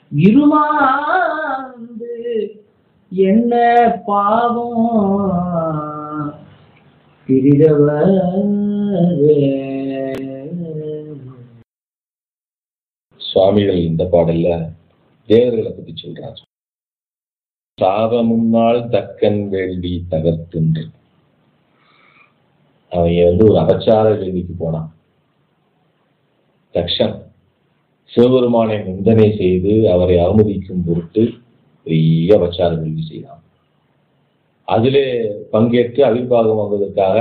இருமாந்து என்ன பாவம் பிரிதவரே சுவாமிகள் இந்த பாடல்ல தேவர்களை பத்தி சொல்றார் சாபமுன்னாள் தக்கன் வேள்வி தகர்த்துன்று அவங்க வந்து ஒரு அபச்சார வேள்விக்கு போனான் தக்ஷன் சிவபெருமானை நிந்தனை செய்து அவரை அவமதிக்கும் பொருட்டு பெரிய அபச்சார வேள்வி செய்தான் அதிலே பங்கேற்று அவிர்வாகம் வாங்குவதற்காக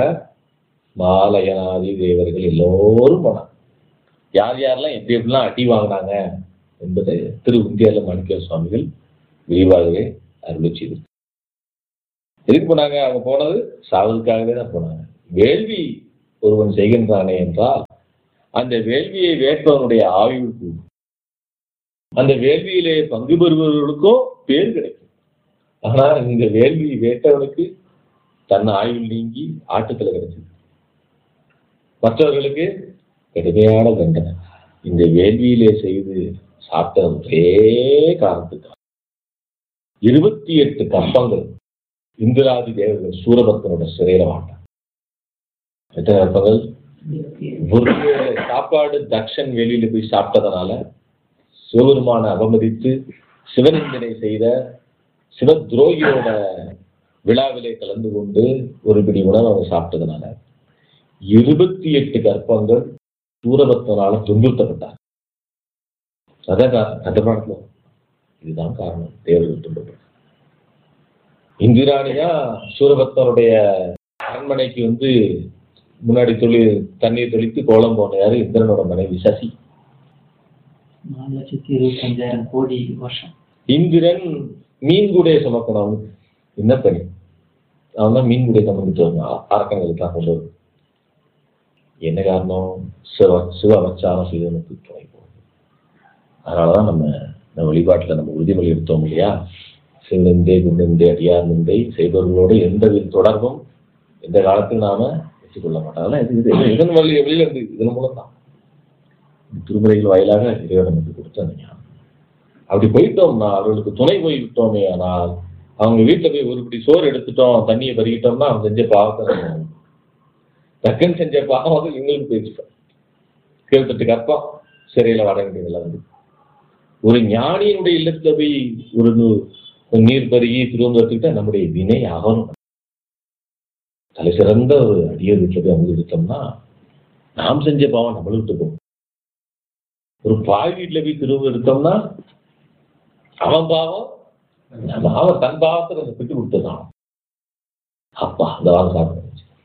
மாலயனாதி தேவர்கள் எல்லோரும் போனாங்க யார் யாரெல்லாம் எப்படி எப்படிலாம் அடி வாங்கினாங்க என்பதை திரு உந்தியால மாணிக்க சுவாமிகள் விரிவாகவே அருளி செய்து எதுக்கு போனாங்க அவங்க போனது சாவதுக்காகவே தான் போனாங்க வேள்வி ஒருவன் செய்கின்றானே என்றால் அந்த வேள்வியை வேட்பவனுடைய ஆயுள் கூடும் அந்த வேள்வியிலே பங்கு பெறுபவர்களுக்கும் பேர் கிடைக்கும் ஆனா இந்த வேள்வி வேட்டவனுக்கு தன் ஆயுள் நீங்கி ஆட்டத்துல கிடைச்சது மற்றவர்களுக்கு கடுமையான தண்டனை இந்த வேள்வியிலே செய்து சாப்பிட்ட ஒரே காரணத்துக்காக இருபத்தி எட்டு கற்பங்கள் இந்திராதி தேவர்கள் சூரபக்தனோட சிறையில வாழ்ந்தாங்க எத்தனை கற்பங்கள் ஒரு வேளை சாப்பாடு தக்ஷன் வெளியில போய் சாப்பிட்டதுனால சிவபெருமான அவமதித்து சிவநிந்தனை செய்த சிவ துரோகியோட விழாவிலே கலந்து கொண்டு ஒரு பிடி உணவு அவங்க சாப்பிட்டதுனால இருபத்தி எட்டு கற்பங்கள் சூரபக்தனால துன்புறுத்தப்பட்டார் அதான் கா- கட்டுப்பாட்டுல இதுதான் காரணம் தேவர்கள் துன்பப்பட்டார் இந்திராணியா சூரபக்தனுடைய அரண்மனைக்கு வந்து முன்னாடி தொழி தண்ணீர் தெளித்து கோலம் போன யாரு இந்திரனோட மனைவி சசி நாலு லட்சத்தி இருபத்தஞ்சாயிரம் கோடி வருஷம் இந்திரன் மீன் கூடைய சுமக்கணும் என்ன பணி அவன் தான் மீன் கூடைய சுமந்துட்டு வந்தான் அரக்கங்களுக்கெல்லாம் கொண்டு வருது என்ன காரணம் சிவ சிவ அவச்சாரம் செய்தவனுக்கு துணை போகுது அதனாலதான் நம்ம நம்ம வழிபாட்டுல நம்ம உறுதிமொழி எடுத்தோம் இல்லையா சிவனிந்தை குண்டிந்தை அடியார் நிந்தை செய்பவர்களோடு எந்த வித தொடர்பும் எந்த காலத்தில் நாம வச்சுக்கொள்ள மாட்டோம் அதெல்லாம் இது இது இதன் வழி வெளியில இருந்து இதன் மூலம் தான் திருமுறைகள் வாயிலாக இறைவன் நமக்கு கொடுத்த அந்த ஞானம் அப்படி போயிட்டோம்னா அவர்களுக்கு துணை போய் விட்டோமே ஆனால் அவங்க வீட்டுல போய் ஒரு பிடி சோறு எடுத்துட்டோம் தண்ணியை பருகிட்டோம்னா அவங்க செஞ்ச பாவத்தை நம்ம டக்குன்னு செஞ்ச பாவம் எங்களுக்கு போயிடுச்சோம் கேள்விட்டு கற்பம் சிறையில வட வேண்டியதெல்லாம் வந்து ஒரு ஞானியினுடைய இல்லத்துல போய் ஒரு நூ- ஒரு நீர் பருகி திருவந்தத்துக்கிட்ட நம்முடைய வினை ஆகணும் தலை சிறந்த ஒரு அடியர் வீட்டுல போய் அவங்க எடுத்தோம்னா நாம் செஞ்ச பாவம் நம்மளுக்கு போகும் ஒரு பாய் வீட்டுல போய் திரும்ப எடுத்தோம்னா அவன் பாவம் நம்ம அவன் தன் பாவத்தை கொஞ்சம் விட்டு கொடுத்துதான் அப்பா அந்த வாரம் சாப்பிட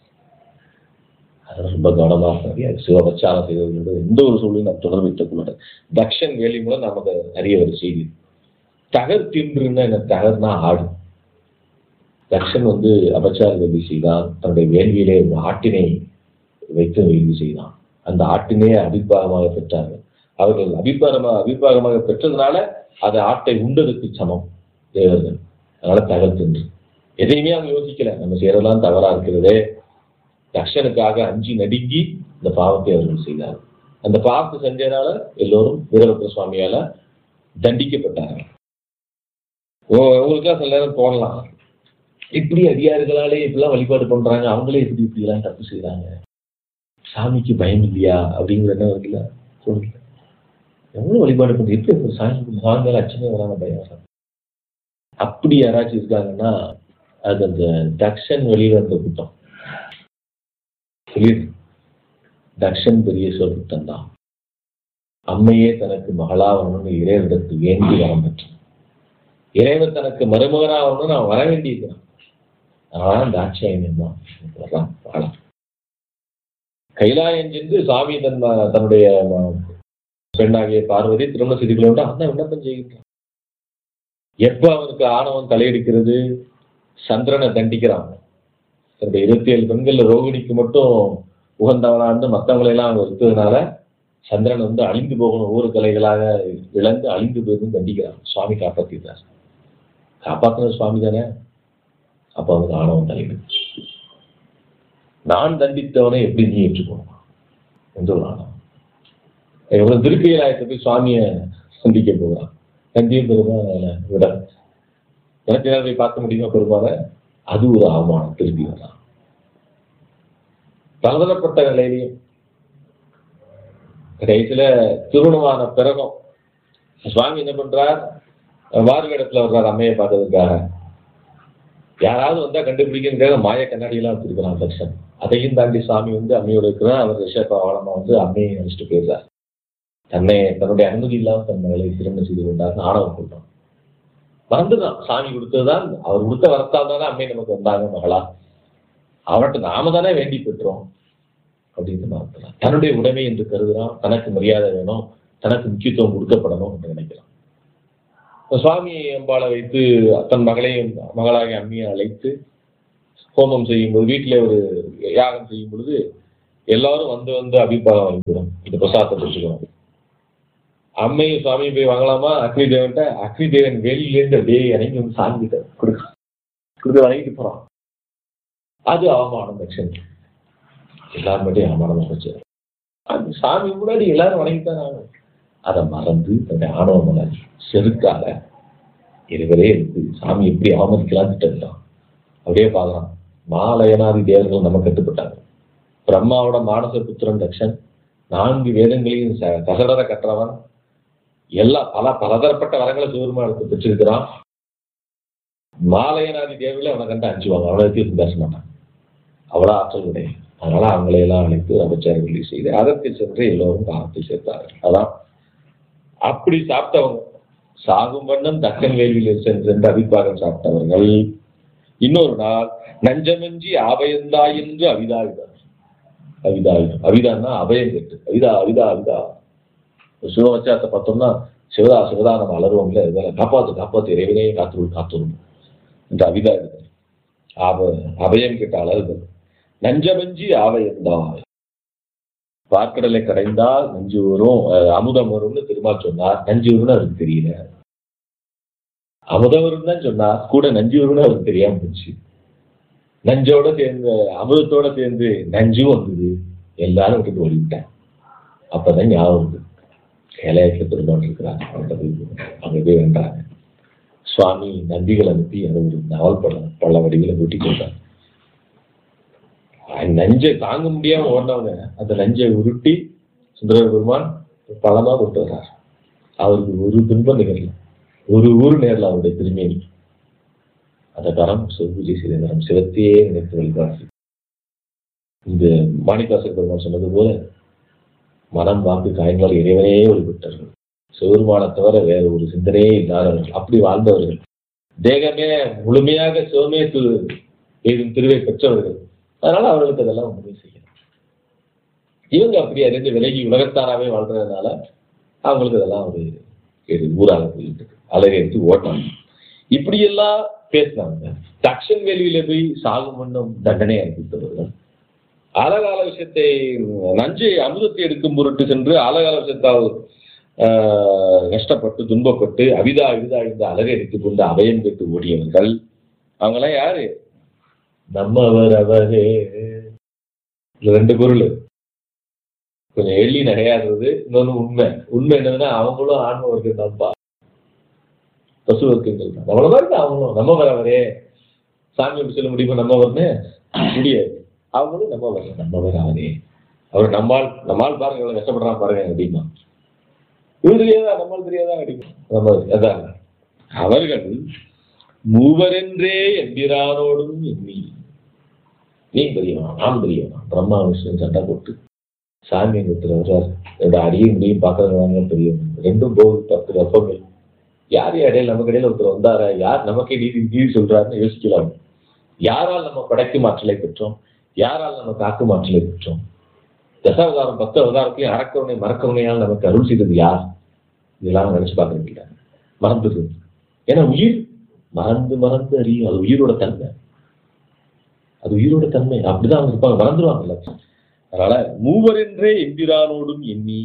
அது ரொம்ப கவனமா இருக்கணும் சிவபச்சாரம் செய்வதோடு எந்த ஒரு சூழ்நிலையும் நாம் தொடர்பு வைத்துக் கொள்ள தக்ஷன் வேலி மூலம் நமக்கு அறிய ஒரு செய்தி தகர் தின்றுன்னா என்ன தகர்னா ஆடு தக்ஷன் வந்து அபச்சார வேள்வி செய்தான் தன்னுடைய வேள்வியிலே ஒரு ஆட்டினை வைத்து வேள்வி செய்தான் அந்த ஆட்டினை அபிப்பாகமாக பெற்றார்கள் அவர்கள் அபிப்பாகமாக அபிப்பாகமாக பெற்றதுனால அது ஆட்டை உண்டதுக்கு சமம் தேவர்கள் அதனால தகர் தின்று எதையுமே அவங்க யோசிக்கல நம்ம செய்யறதெல்லாம் தவறா இருக்கிறதே தக்ஷனுக்காக அஞ்சி நடுங்கி இந்த பாவத்தை அவர்கள் செய்தார் அந்த பாவத்தை செஞ்சதுனால எல்லோரும் வீரபத்ர சுவாமியால தண்டிக்கப்பட்டார்கள் உ- உங்களுக்கெல்லாம் சில நேரம் தோணலாம் இப்படி அடியார்களாலே இப்படிலாம் வழிபாடு பண்றாங்க அவங்களே எப்படி இப்படி எல்லாம் தப்பு செய்றாங்க சாமிக்கு பயம் இல்லையா அப்படிங்கிற என்ன இருக்குல்ல தோணுது எவ்வளவு வழிபாடு பண்றது எப்படி ஒரு சாமி சாமி மேல அச்சமே வராம பயம் வராம அப்படி யாராச்சும் இருக்காங்கன்னா அது அந்த தக்ஷன் வெளியில இருந்த கூட்டம் புரியுது தக்ஷன் பெரிய சொர்க்கம் தான் அம்மையே தனக்கு மகளாகணும்னு இறைவனிடத்து வேண்டி வரம் பெற்றான் இறைவன் தனக்கு மருமகனாகணும்னு நான் வர வேண்டியிருக்கிறான் அதனால தாட்சாயணியம் தான் வர்றான் வாழாம் கைலாயம் சென்று சாமி தன் ம- தன்னுடைய ம- பெண்ணாகிய பார்வதி திருமண செய்திகளை விட்டு அந்த விண்ணப்பம் செய்கின்றான் எப்ப அவனுக்கு ஆணவம் தலையெடுக்கிறது சந்திரனை தண்டிக்கிறான் தன்னுடைய இருபத்தி ஏழு பெண்கள்ல ரோகிணிக்கு மட்டும் உகந்தவனா இருந்து மற்றவங்களை எல்லாம் அவங்க இருக்கிறதுனால சந்திரன் வந்து அழிந்து போகணும் ஒவ்வொரு கலைகளாக இழந்து அழிந்து போயிருந்து தண்டிக்கிறான் சுவாமி காப்பாத்திட்டார் காப்பாத்தின சுவாமி தானே அப்ப அவனுக்கு ஆணவம் தலையிடுது நான் தண்டித்தவனை எப்படி நீ ஏற்றுக்கணும் என்ற ஒரு ஆணவம் இவன் திருக்கையிலாயத்தை போய் சுவாமியை சந்திக்க போகிறான் நந்தியும் பெருமாள் விட எனக்கு ஏதாவது போய் பார்க்க முடியுமா பெருமாளை அது ஒரு அவமானம் திரும்பி வரலாம் பலதரப்பட்ட நிலையிலையும் கடைசியில திருமணமான பிறகும் சுவாமி என்ன பண்றார் வார்வேடத்துல வர்றார் அம்மையை பார்க்கறதுக்காக யாராவது வந்தா கண்டுபிடிக்கிறதுக்காக மாய கண்ணாடியெல்லாம் வச்சிருக்கிறான் தர்ஷன் அதையும் தாண்டி சாமி வந்து அம்மையோட இருக்கிறார் அவர் ரிஷபாவளமா வந்து அம்மையை நினைச்சிட்டு பேசுறார் தன்னை தன்னுடைய அனுமதி இல்லாம தன் மகளை திருமணம் செய்து கொண்டார் ஆணவம் கொண்டான் மறந்துதான் சாமி கொடுத்ததுதான் அவர் கொடுத்த வரத்தால் தானே அம்மை நமக்கு வந்தாங்க மகளா அவர்கிட்ட நாம தானே வேண்டி பெற்றோம் அப்படின்னு மறந்துறான் தன்னுடைய உடைமை என்று கருதுறான் தனக்கு மரியாதை வேணும் தனக்கு முக்கியத்துவம் கொடுக்கப்படணும் என்று நினைக்கிறான் இப்ப சுவாமி அம்பாளை வைத்து தன் மகளையும் மகளாகிய அம்மியை அழைத்து ஹோமம் செய்யும்போது வீட்டிலே ஒரு யாகம் செய்யும் பொழுது எல்லாரும் வந்து வந்து அபிப்பாகம் வாங்கிக்கிறோம் இந்த பிரசாதத்தை வச்சுக்கணும் அம்மையும் சுவாமியும் போய் வாங்கலாமா அக்னி தேவன்ட்ட அக்னி தேவன் வெளியிலேருந்து அப்படியே இறங்கி வந்து சாமி கிட்ட கொடுக்க கொடுத்து வணங்கிட்டு போறான் அது அவமானம் தட்சன் எல்லாரும் மட்டும் அவமானமா போச்சு அது சாமி முன்னாடி எல்லாரும் வணங்கித்தான் ஆகணும் அதை மறந்து தன்னுடைய ஆணவ மலர் செருக்கால இருவரே இருக்கு சாமி எப்படி அவமதிக்கலாம்னு திட்டம் அப்படியே பார்க்கலாம் மாலயனாதி தேவர்கள் நம்ம கட்டுப்பட்டாங்க பிரம்மாவோட மானச புத்திரன் தக்ஷன் நான்கு வேதங்களையும் ச- கசடர கற்றவன் எல்லா பல பலதரப்பட்ட வரங்களை சிவருமா எடுத்து பெற்றிருக்கிறான் மாலயனாதி தேவையில அவனை கண்டு அஞ்சுவாங்க அவனை தீர்த்து பேச மாட்டான் அவ்வளோ ஆற்றல் உடைய அதனால அவங்களை எல்லாம் அழைத்து அபச்சாரங்களை செய்து அதற்கு சென்று எல்லோரும் காலத்தை சேர்த்தார்கள் அதான் அப்படி சாப்பிட்டவங்க சாகும் வண்ணம் தக்கன் வேள்வியில் சென்று அபிப்பாகம் சாப்பிட்டவர்கள் இன்னொரு நாள் நஞ்சமஞ்சி ஆபயந்தா என்று அவிதாவிதார் அவிதாவிதம் அவிதான்னா அபயம் கேட்டு அவிதா அவிதா அவிதா சிவவச்சாரத்தை பார்த்தோம்னா சிவதா சிவதா நம்ம அலறுவோம்ல இதனால காப்பாத்து காப்பாத்து இறைவனே காத்து காத்துரும் இந்த அவிதா இருக்கு ஆப அபயம் கேட்ட அலறுதல் நஞ்சமஞ்சி ஆபயந்தாய் பார்க்கடலை கடைந்தால் நஞ்சு வரும் அஹ், அமுதம் வரும்னு திருமால் சொன்னார் நஞ்சு வரும்னு அவருக்கு தெரியல அமுதம் வரும் தான் சொன்னார் கூட நஞ்சு வரும்னு அவருக்கு தெரியாம போச்சு நஞ்சோட சேர்ந்து அமுதத்தோட சேர்ந்து நஞ்சும் வந்தது எல்லாரும் விட்டுட்டு ஓடிவிட்டேன் அப்பதான் ஞாபகம் வந்து கைலாயத்துல பெருமாள் இருக்கிறார் அங்க போய் அங்க போய் வென்றாங்க சுவாமி நந்திகள் அனுப்பி அதை ஒரு நாவல் பள்ள பள்ள வடிவில் ஊட்டி கொடுத்தாங்க அந்த நஞ்சை தாங்க முடியாம ஓடினவங்க அந்த நஞ்சை உருட்டி சுந்தர பெருமான் பழமா கொண்டு வர்றார் அவருக்கு ஒரு துன்பம் நிகழல ஒரு ஊர் நேரில் அவருடைய திருமேனி அந்த கரம் சிவபூஜை செய்த கரம் சிவத்தையே நினைத்து வழிபாடு இந்த மாணிக்காசர் பெருமான் சொன்னது போல மனம் வாக்கு காயங்களால் இறைவனே வழிபட்டார்கள் சிவருமானை தவிர வேற ஒரு சிந்தனையே இல்லாதவர்கள் அப்படி வாழ்ந்தவர்கள் தேகமே முழுமையாக சிவமே திரு எய்தும் திருவை பெற்றவர்கள் அதனால அவர்களுக்கு அதெல்லாம் உண்மை செய்யணும் இவங்க அப்படி அறிந்து விலகி உலகத்தாராவே வாழ்றதுனால அவங்களுக்கு அதெல்லாம் ஒரு ஒரு ஊராக போயிட்டு இருக்கு அலறி எடுத்து ஓட்டாங்க இப்படியெல்லாம் பேசினாங்க தக்ஷன் வேலியில போய் சாகும் மண்ணும் தண்டனை அனுப்பித்தவர்கள் அழகால விஷயத்தை நஞ்சை அமுதத்தை எடுக்கும் பொருட்டு சென்று அழகால விஷயத்தால் ஆஹ், கஷ்டப்பட்டு துன்பப்பட்டு அவிதா அவிதா இந்த அலறி அடித்துக் கொண்டு அபயம் கேட்டு ஓடியவர்கள் அவங்கெல்லாம் யாரு நம்மவர் அவரே இதுல ரெண்டு பொருள் கொஞ்சம் எள்ளி நகையாடுறது இன்னொன்னு உண்மை உண்மை என்னதுன்னா அவங்களும் ஆன்ம வர்க்கம் தான்ப்பா பசு வர்க்கங்கள் தான் நம்மள மாதிரி தான் அவங்களும் நம்ம வரவரே சாமி எப்படி சொல்ல முடியுமா நம்ம வரனே முடியாது அவங்களும் நம்ம வரணும் நம்ம வர அவனே அவர் நம்மால் நம்மால் பாருங்க எவ்வளவு கஷ்டப்படுறான் பாருங்க அப்படிமா இவரு தெரியாதா நம்மால் தெரியாதா அடிக்கும் நம்ம அதான் அவர்கள் மூவரென்றே எம்பிரானோடும் எண்ணி நீ பெரியவன் நான் பெரியவன் பிரம்மா விஷ்ணு சண்டை போட்டு சாமி ஒருத்தர் வர்றாரு என்னோட அடியும் முடியும் பார்க்கறவங்க பெரியவன் ரெண்டும் போகுது பத்து ரப்பங்கள் யார் இடையில நமக்கு இடையில ஒருத்தர் வந்தாரா யார் நமக்கே நீதி நீதி சொல்றாருன்னு யோசிக்கலாம் யாரால் நம்ம படைக்கும் ஆற்றலை பெற்றோம் யாரால் நம்ம காக்கும் ஆற்றலை பெற்றோம் தசாவதாரம் பத்து அவதாரத்தையும் அறக்கவனை மறக்கவனையால் நமக்கு அருள் செய்தது யார் இதெல்லாம் நினைச்சு பார்க்கறது இல்லை மறந்துது ஏன்னா உயிர் மறந்து மறந்து அறியும் அது உயிரோட தன்மை அது உயிரோட தன்மை அப்படிதான் அவங்க இருப்பாங்க மறந்துடுவாங்கல்ல அதனால மூவரென்றே எம்பிரானோடும் எண்ணி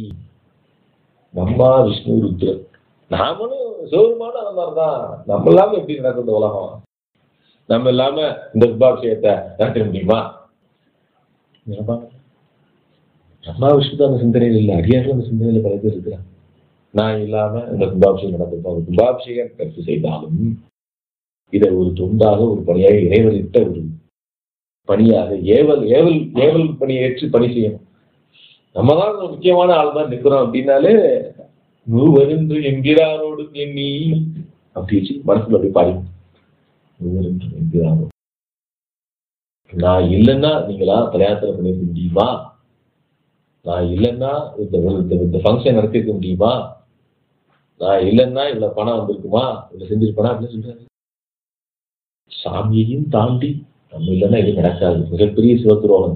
நம்மா விஷ்ணு ருத்ரன் நாமளும் சிவருமானும் அந்த மாதிரிதான் நம்ம இல்லாம எப்படி நடக்குது உலகம் நம்ம இல்லாம இந்த விபாபிஷேகத்தை நடத்த முடியுமா நினைப்பாங்க. பிரம்மா விஷ்ணு தான் அந்த சிந்தனையில் இல்லை அடியார்கள் அந்த சிந்தனையில் பல பேர் இருக்கிறாங்க நான் இல்லாம இந்த கும்பாபிஷேகம் நடந்திருக்கும் அந்த கும்பாபிஷேகம் கருத்து செய்தாலும் இதை ஒரு தொண்டாக ஒரு பணியாக இறைவனிட்ட ஒரு பணியாக ஏவல் ஏவல் ஏவல் பணியை ஏற்று பணி செய்யணும் நம்ம தான் ஒரு முக்கியமான ஆள் தான் நிற்கிறோம் அப்படின்னாலே மூவரென்று என்கிறாரோடு எண்ணி அப்படி வச்சு மனசுல அப்படி பாடி மூவரென்று என்கிறாரோ நான் இல்லைன்னா நீங்களா பிரயாசனம் பண்ணிருக்க முடியுமா நான் இல்லைன்னா இந்த இந்த- இந்த ஃபங்க்ஷன் நடத்திருக்க முடியுமா நான் இல்லைன்னா இவ்வளவு பணம் வந்திருக்குமா இவ்வளவு செஞ்சிருப்பேனா அப்படின்னு சொல்றாரு சாமியையும் தாண்டி நம்ம இல்லைன்னா எதுவும் நடக்காது மிகப்பெரிய சிவத்துரோகம்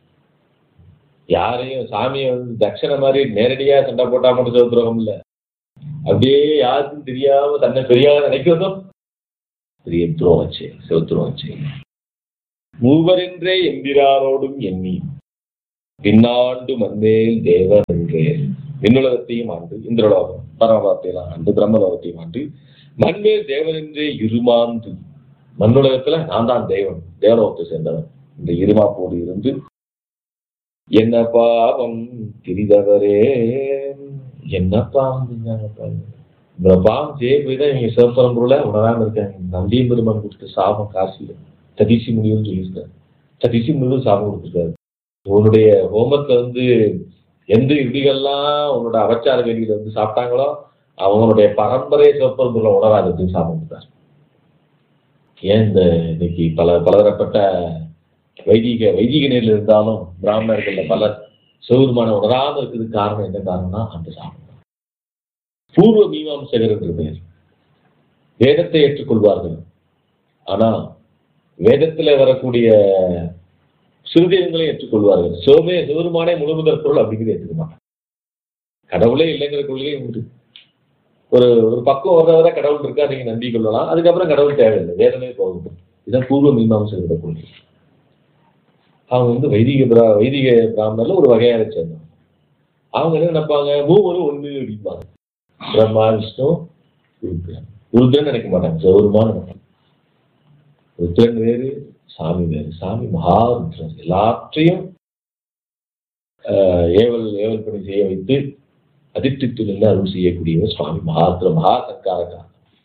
யாரையும் சாமியை வந்து தட்சணை மாதிரி நேரடியா சண்டை போட்டா மட்டும் சிவத்துரோகம் இல்ல அப்படியே யாருக்கும் தெரியாம தன்னை பெரியாத நினைக்கிறதும் பெரிய துரோகம் செய்யும் சிவத்துரோகம் செய்யும் மூவரென்றே எம்பிரானோடும் எண்ணி பின்னாண்டு மந்தேல் தேவர் என்றே விண்ணுலகத்தையும் ஆண்டு இந்திரலோகம் பரமலோகத்தையும் ஆண்டு பிரம்மலோகத்தையும் ஆண்டு மண்மேல் தேவன் என்றே இருமாந்து மண்ணுலகத்துல நான் தான் தேவன் தேவலோகத்தை சேர்ந்தவன் இந்த இருமாப்போடு இருந்து என்ன பாவம் திரிதவரே என்ன பாவம் செஞ்சாங்க பாருங்க. இந்த பாவம் செய்ய போய் தான் இவங்க சிவபரம்புல உணராம இருக்காங்க நம்பியும் பெருமான் கொடுத்த சாபம் காசில ததிசி முடிவுன்னு சொல்லியிருக்காரு ததிசி முடிவு சாபம் கொடுத்துருக்காரு உன்னுடைய ஹோமத்துல வந்து எந்த இடிகள்லாம் உன்னோட அவச்சார வெளியில வந்து சாப்பிட்டாங்களோ அவங்களுடைய பரம்பரை சிவபரம்புல உணராததுக்கு சாபம் கொடுத்தாரு ஏன் இந்த இன்னைக்கு பல பலதரப்பட்ட வைதிக வைதிக நிலையில் இருந்தாலும் பிராமணர்கள்ல பலர் சிவபெருமான உணராம இருக்கிறதுக்கு காரணம் என்ன காரணம்னா அந்த சாபம் தான். பூர்வ மீமாம்சகர் என்று பெயர் வேதத்தை ஏற்றுக்கொள்வார்கள் ஆனா வேதத்துல வரக்கூடிய சிறுதேவங்களை ஏற்றுக்கொள்வார்கள் சிவமே சிவருமானே முழுமுதற் பொருள் அப்படிங்கிறது ஏற்றுக்க மாட்டாங்க கடவுளே இல்லைங்கிற கொள்கை உண்டு ஒரு ஒரு பக்கம் வர வர கடவுள் இருக்கா நீங்க நம்பி கொள்ளலாம் அதுக்கப்புறம் கடவுள் தேவையில்லை வேதமே போகும் இதுதான் பூர்வ மீமாம்சகரோட கொள்கை அவங்க வந்து வைதிக பிரா வைதிக பிராமணர்ல ஒரு வகையான சேர்ந்தவங்க அவங்க என்ன நினைப்பாங்க மூவரும் ஒண்ணு அப்படிம்பாங்க பிரம்மா விஷ்ணு ருத்ரன் ருத்ரன் நினைக்க மாட்டாங்க சிவருமான்னு நினைப்பாங்க ருத்ரன் வேறு சாமி வேறு சாமி மகாருத்ரன் எல்லாற்றையும் ஆஹ், ஏவல் ஏவல் பணி செய்ய வைத்து அதிர்ஷ்டித்து நின்று அருள் செய்யக்கூடியவர் சுவாமி மகாருத்ர மகா சங்காரகா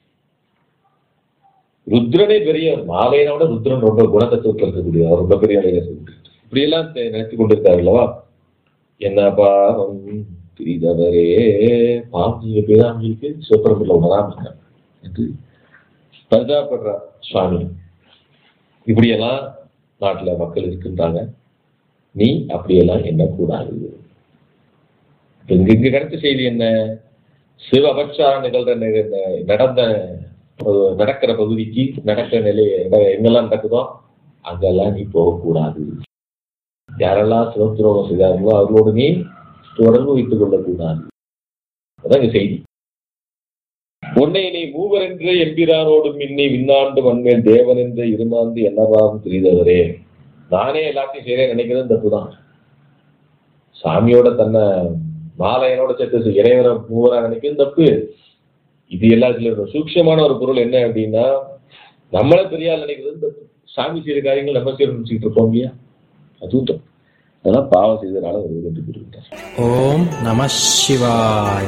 ருத்ரனே பெரியவர் மாலையனை விட ருத்ரன் ரொம்ப குணத்தத்துவத்தில் இருக்கக்கூடிய அவர் ரொம்ப பெரிய நிலையில சொல்லிட்டு இப்படி எல்லாம் நினைத்து கொண்டிருக்காரு அல்லவா என்ன பாவம் பிரிதவரே பாவம் நீங்க பேராமலுக்கு சிவபரம்புல உணராம இருக்காங்க என்று பரிதாபப்படுறார் சுவாமி இப்படியெல்லாம் நாட்டுல மக்கள் இருக்கின்றாங்க நீ அப்படியெல்லாம் எண்ணக்கூடாது இப்ப இங்க இங்க கிடைச்ச செய்தி என்ன சிவ அபச்சாரம் நிகழ்ற நி- நடந்த ஒரு நடக்கிற பகுதிக்கு நடக்கிற நிலை எங்க- எங்கெல்லாம் நடக்குதோ அங்கெல்லாம் நீ போகக்கூடாது யாரெல்லாம் சிவத்துரோகம் செய்தார்களோ அவர்களோடு நீ தொடர்பு வைத்துக் கொள்ளக்கூடாது அதான் இங்க செய்தி உன்னை நீ மூவர் என்று எம்பிரானோடு மின்னி விண்ணாண்டு மண்மேல் தேவன் என்று இருமாந்து என்னவாகும் தெரிந்தவரே நானே எல்லாத்தையும் செய்யறேன் நினைக்கிறது தப்பு தான் சாமியோட தன்னை மாலையனோட சேர்த்து இறைவரை மூவரா நினைக்கிறது தப்பு இது எல்லாத்துல சூக்ஷமான ஒரு பொருள் என்ன அப்படின்னா நம்மள பெரிய ஆள் நினைக்கிறது தப்பு சாமி செய்யற காரியங்கள் நம்ம செய்ய நினைச்சிட்டு இருப்போம் இல்லையா அதுவும் தப்பு அதெல்லாம் பாவம் செய்ததுனால ஒரு என்று கூறிவிட்டார் ஓம் நம சிவாய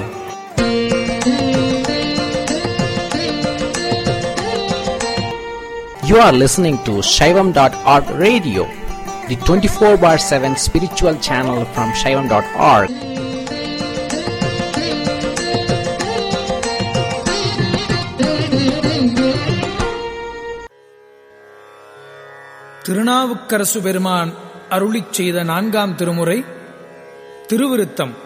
You are listening to Shaivam.org radio, the 24 bar 7 spiritual channel from Shaivam.org. Thirunavukkarasu பெருமான் அருளிச் செய்த நான்காம் திருமுறை திருவிருத்தம்